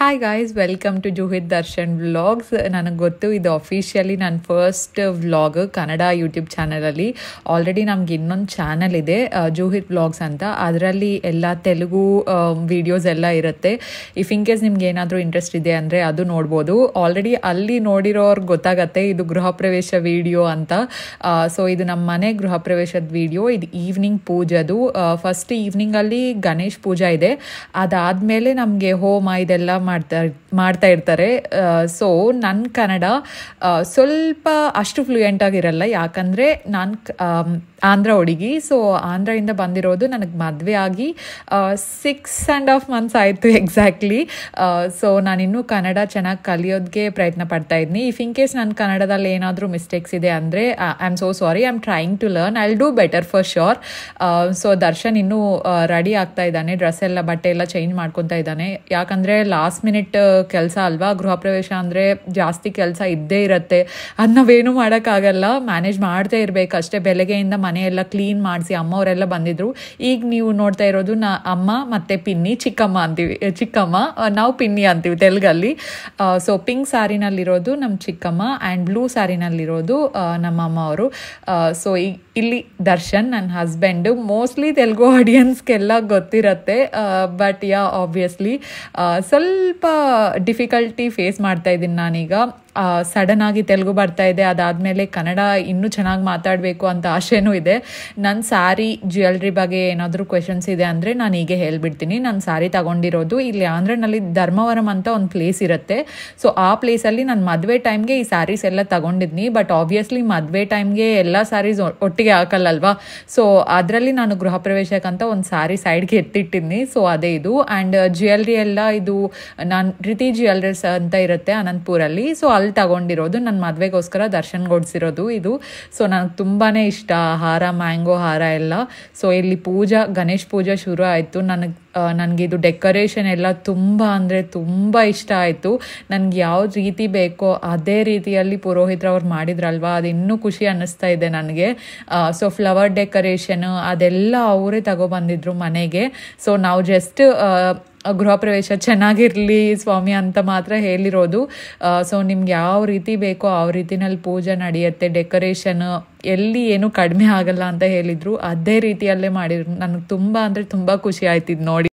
hi guys welcome to Juhith Darshan vlogs ನನಗೆ ಗೊತ್ತು ಇದು ಅಫಿಷಿಯಲಿ ನನ್ನ ಫಸ್ಟ್ ವ್ಲಾಗ್ ಕನ್ನಡ ಯೂಟ್ಯೂಬ್ ಚಾನಲಲ್ಲಿ ಆಲ್ರೆಡಿ ನಮ್ಗೆ ಇನ್ನೊಂದು ಚಾನಲ್ ಇದೆ ಜುಹಿತ್ ವ್ಲಾಗ್ಸ್ ಅಂತ ಅದರಲ್ಲಿ ಎಲ್ಲ ತೆಲುಗು ವಿಡಿಯೋಸ್ ಎಲ್ಲ ಇರುತ್ತೆ ಇಫ್ ಇನ್ ಕೇಸ್ ನಿಮ್ಗೆ ಏನಾದರೂ ಇಂಟ್ರೆಸ್ಟ್ ಇದೆ ಅಂದರೆ ಅದು ನೋಡ್ಬೋದು ಆಲ್ರೆಡಿ ಅಲ್ಲಿ ನೋಡಿರೋರ್ಗೆ ಗೊತ್ತಾಗತ್ತೆ ಇದು ಗೃಹ ಪ್ರವೇಶ ವಿಡಿಯೋ ಅಂತ ಸೊ ಇದು ನಮ್ಮ ಮನೆ ಗೃಹ ಪ್ರವೇಶದ ವಿಡಿಯೋ ಇದು ಈವ್ನಿಂಗ್ ಪೂಜದು ಫಸ್ಟ್ ಈವ್ನಿಂಗಲ್ಲಿ ಗಣೇಶ್ ಪೂಜಾ ಇದೆ ಅದಾದಮೇಲೆ ನಮಗೆ ಹೋಮ ಇದೆಲ್ಲ ಮಾಡ್ತಾ ಮಾಡ್ತಾ ಇರ್ತಾರೆ ಸೊ ನನ್ನ ಕನ್ನಡ ಆ, ಸ್ವಲ್ಪ ಅಷ್ಟು ಫ್ಲೂಯೆಂಟ್ ಆಗಿರಲ್ಲ ಯಾಕಂದರೆ ನಾನು ಆಂಧ್ರ ಹುಡುಗಿ ಸೊ ಆಂಧ್ರದಿಂದ ಬಂದಿರೋದು ನನಗೆ ಮದುವೆ ಆಗಿ ಸಿಕ್ಸ್ ಆ್ಯಂಡ್ ಹಾಫ್ ಮಂತ್ಸ್ ಆಯಿತು ಎಕ್ಸಾಕ್ಟ್ಲಿ ಸೊ ನಾನಿನ್ನೂ ಕನ್ನಡ ಚೆನ್ನಾಗಿ ಕಲಿಯೋದಕ್ಕೆ ಪ್ರಯತ್ನ ಪಡ್ತಾ ಇದ್ದೀನಿ ಇಫ್ ಇನ್ ಕೇಸ್ ನನ್ನ ಕನ್ನಡದಲ್ಲಿ ಏನಾದರೂ ಮಿಸ್ಟೇಕ್ಸ್ ಇದೆ ಅಂದರೆ I am so sorry I am trying to learn I do better for sure so Darshan ಇನ್ನೂ ರೆಡಿ ಆಗ್ತಾ ಇದ್ದಾನೆ ಡ್ರೆಸ್ ಎಲ್ಲ ಬಟ್ಟೆ ಎಲ್ಲ ಚೇಂಜ್ ಮಾಡ್ಕೊತಾ ಇದ್ದಾನೆ ಯಾಕಂದರೆ ಲಾಸ್ಟ್ ಮಿನಿಟ್ ಕೆಲಸ ಅಲ್ವಾ ಗೃಹ ಪ್ರವೇಶ ಅಂದರೆ ಜಾಸ್ತಿ ಕೆಲಸ ಇದ್ದೇ ಇರುತ್ತೆ ಅದು ನಾವೇನು ಮಾಡೋಕ್ಕಾಗಲ್ಲ ಮ್ಯಾನೇಜ್ ಮಾಡ್ತಾ ಇರಬೇಕು ಅಷ್ಟೇ ಬೆಳಗ್ಗೆಯಿಂದ ಮನೆ ಎಲ್ಲ ಕ್ಲೀನ್ ಮಾಡಿಸಿ ಅಮ್ಮವರೆಲ್ಲ ಬಂದಿದ್ರು ಈಗ ನೀವು ನೋಡ್ತಾ ಇರೋದು ನಾ ಅಮ್ಮ ಮತ್ತು ಪಿನ್ನಿ ಚಿಕ್ಕಮ್ಮ ಅಂತೀವಿ ಅಹ್, ಚಿಕ್ಕಮ್ಮ ಅಹ್, ನಾವು ಪಿನ್ನಿ ಅಂತೀವಿ ತೆಲುಗಲ್ಲಿ ಸೊ ಪಿಂಕ್ ಸ್ಯಾರಿನಲ್ಲಿರೋದು ನಮ್ಮ ಚಿಕ್ಕಮ್ಮ ಆ್ಯಂಡ್ ಬ್ಲೂ ಸ್ಯಾರಿನಲ್ಲಿರೋದು ಅಹ್, ನಮ್ಮ ಅಮ್ಮ ಅವರು ಸೊ ಇಲ್ಲಿ ದರ್ಶನ್ ನನ್ನ ಹಸ್ಬೆಂಡು ಮೋಸ್ಟ್ಲಿ ತೆಲುಗು ಆಡಿಯನ್ಸ್ಗೆಲ್ಲ ಗೊತ್ತಿರತ್ತೆ ಬಟ್ ಯಾ ಆಬ್ವಿಯಸ್ಲಿ ಸ್ವಲ್ಪ ಡಿಫಿಕಲ್ಟಿ ಫೇಸ್ ಮಾಡ್ತಾ ಇದ್ದೀನಿ ನಾನೀಗ ಸಡನ್ ಆಗಿ ತೆಲುಗು ಬರ್ತಾ ಇದೆ ಅದಾದಮೇಲೆ ಕನ್ನಡ ಇನ್ನೂ ಚೆನ್ನಾಗಿ ಮಾತಾಡಬೇಕು ಅಂತ ಆಸೆನೂ ಇದೆ ನನ್ನ ಸ್ಯಾರಿ ಜ್ಯುವೆಲ್ರಿ ಬಗ್ಗೆ ಏನಾದರೂ ಕ್ವೆಶನ್ಸ್ ಇದೆ ಅಂದರೆ ನಾನು ಹೀಗೆ ಹೇಳ್ಬಿಡ್ತೀನಿ ನಾನು ಸ್ಯಾರಿ ತಗೊಂಡಿರೋದು ಇಲ್ಲಿ ಆಂಧ್ರನಲ್ಲಿ ಧರ್ಮವರಂ ಅಂತ ಒಂದು ಪ್ಲೇಸ್ ಇರುತ್ತೆ ಸೊ ಆ ಪ್ಲೇಸಲ್ಲಿ ನಾನು ಮದುವೆ ಟೈಮ್ಗೆ ಈ ಸ್ಯಾರೀಸ್ ಎಲ್ಲ ತಗೊಂಡಿದ್ನಿ ಬಟ್ ಆಬ್ವಿಯಸ್ಲಿ ಮದುವೆ ಟೈಮ್ಗೆ ಎಲ್ಲ ಸ್ಯಾರೀಸ್ ಒಟ್ಟಿಗೆ ಹಾಕಲ್ಲಲ್ವಾ ಸೊ ಅದರಲ್ಲಿ ನಾನು ಗೃಹ ಪ್ರವೇಶಕ್ಕಂತ ಒಂದು ಸ್ಯಾರಿ ಸೈಡ್ಗೆ ಎತ್ತಿಟ್ಟಿದ್ನಿ ಸೊ ಅದೇ ಇದು ಆ್ಯಂಡ್ ಜ್ಯುವೆಲ್ರಿ ಎಲ್ಲ ಇದು ನಾನು ರಿತಿ ಜ್ಯುವೆಲ್ರೀಸ್ ಅಂತ ಇರುತ್ತೆ ಅನಂತಪುರಲ್ಲಿ ಸೊ ಅಲ್ಲಿ ತಗೊಂಡಿರೋದು ನನ್ನ ಮದುವೆಗೋಸ್ಕರ ದರ್ಶನ್ ಕೊಡ್ಸಿರೋದು ಇದು ಸೊ ನನಗೆ ತುಂಬಾ ಇಷ್ಟ ಹಾರ ಮ್ಯಾಂಗೋ ಹಾರ ಎಲ್ಲ ಸೊ ಇಲ್ಲಿ ಪೂಜಾ ಗಣೇಶ್ ಪೂಜೆ ಶುರು ಆಯಿತು ನನಗೆ ನನಗಿದು ಡೆಕೋರೇಷನ್ ಎಲ್ಲ ತುಂಬ ಅಂದರೆ ತುಂಬ ಇಷ್ಟ ಆಯಿತು ನನಗೆ ಯಾವ ರೀತಿ ಬೇಕೋ ಅದೇ ರೀತಿಯಲ್ಲಿ ಪುರೋಹಿತ್ರವ್ರು ಮಾಡಿದ್ರಲ್ವಾ ಅದು ಇನ್ನೂ ಖುಷಿ ಅನ್ನಿಸ್ತಾ ಇದೆ ನನಗೆ ಸೊ ಫ್ಲವರ್ ಡೆಕೋರೇಷನ್ ಅದೆಲ್ಲ ಅವರೇ ತಗೊಬಂದಿದ್ರು ಮನೆಗೆ ಸೊ ನಾವು ಜಸ್ಟ್ ಗೃಹ ಪ್ರವೇಶ ಚೆನ್ನಾಗಿರಲಿ ಸ್ವಾಮಿ ಅಂತ ಮಾತ್ರ ಹೇಳಿರೋದು ಸೊ ನಿಮ್ಗೆ ಯಾವ ರೀತಿ ಬೇಕೋ ಆ ರೀತಿನಲ್ಲಿ ಪೂಜೆ ನಡೆಯುತ್ತೆ ಡೆಕೋರೇಷನ್ ಎಲ್ಲಿ ಏನು ಕಡಿಮೆ ಆಗಲ್ಲ ಅಂತ ಹೇಳಿದ್ರು ಅದೇ ರೀತಿಯಲ್ಲೇ ಮಾಡಿದ್ರು ನನಗೆ ತುಂಬ ಅಂದರೆ ತುಂಬ ಖುಷಿ ಆಯ್ತಿದ್ ನೋಡಿ